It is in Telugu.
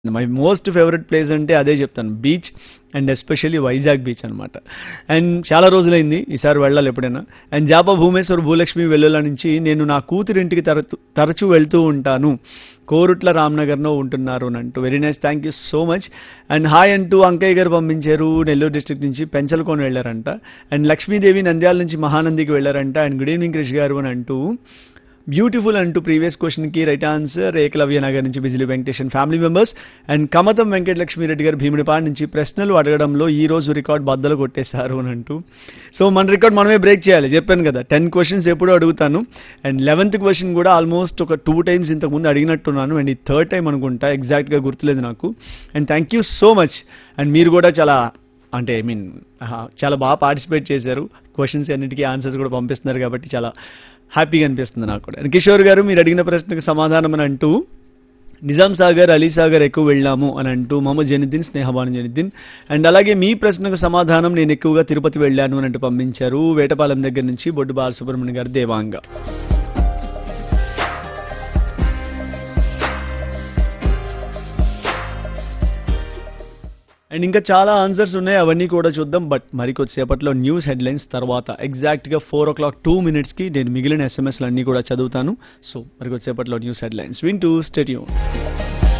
మై మోస్ట్ ఫేవరెట్ ప్లేస్ అంటే అదే చెప్తాను beach and especially Vizag beach అనమాట అండ్ చాలా రోజులైంది ఈసారి వెళ్ళాలి ఎప్పుడైనా అండ్ జాపా భూమేశ్వర్ భూలక్ష్మి వెల్లుల నుంచి నేను నా కూతురింటికి తరచు తరచూ వెళ్తూ ఉంటాను కోరుట్ల రామ్నగర్లో ఉంటున్నారు అని అంటూ very nice thank you so much and hi అంటూ అంకయ్య గారు పంపించారు నెల్లూరు డిస్ట్రిక్ట్ నుంచి పెంచలకోన వెళ్ళారంట అండ్ లక్ష్మీదేవి నంద్యాల నుంచి మహానందికి వెళ్ళారంట and good evening Krish garu అని అంటూ బ్యూటిఫుల్ అంటూ ప్రీవియస్ క్వశ్చన్ కి రైట్ ఆన్సర్ ఏకలవ్య నగర్ నుంచి Bijili Venkatesan family members and Kamatam Venkatalakshmi Reddy garu Bheemudipadu నుంచి ప్రశ్నలు అడగడంలో ఈ రోజు రికార్డ్ బద్దలు కొట్టేశారు అని అంటూ సో మన రికార్డ్ మనమే బ్రేక్ చేయాలి చెప్పాను కదా టెన్ క్వశ్చన్స్ ఎప్పుడూ అడుగుతాను అండ్ లెవెన్త్ క్వశ్చన్ కూడా ఆల్మోస్ట్ ఒక టూ టైమ్స్ ఇంతకు ముందు అడిగినట్టున్నాను అండ్ ఈ థర్డ్ టైం అనుకుంటా ఎగ్జాక్ట్ గా గుర్తులేదు నాకు and thank you so much and మీరు కూడా చాలా అంటే ఐ మీన్ చాలా బాగా పార్టిసిపేట్ చేశారు క్వశ్చన్స్ అన్నిటికీ ఆన్సర్స్ కూడా పంపిస్తున్నారు కాబట్టి చాలా హ్యాపీగా అనిపిస్తుంది నాకు కూడా అండ్ కిషోర్ గారు మీరు అడిగిన ప్రశ్నకు సమాధానం అని అంటూ నిజాం సాగర్ అలీ సాగర్ ఎక్కువ వెళ్ళాము అని అంటూ మహమ్మద్ జనిద్దీన్ స్నేహబాను జనిద్దీన్ అండ్ అలాగే మీ ప్రశ్నకు సమాధానం నేను ఎక్కువగా తిరుపతి వెళ్ళాను అని అంటూ పంపించారు వేటపాలెం దగ్గర నుంచి బొడ్డు బాలసుబ్రహ్మణ్యం గారు దేవాంగ అండ్ ఇంకా చాలా ఆన్సర్స్ ఉన్నాయి అవన్నీ కూడా చూద్దాం బట్ మరి కొద్దిసేపట్లో న్యూస్ హెడ్లైన్స్ తర్వాత ఎగ్జాక్ట్ గా four o'clock two minutes కి నేను మిగిలిన ఎస్ఎంఎస్లు అన్ని కూడా చదువుతాను సో మరి కొద్దిసేపట్లో న్యూస్ హెడ్లైన్స్ వింటూ స్టేడియం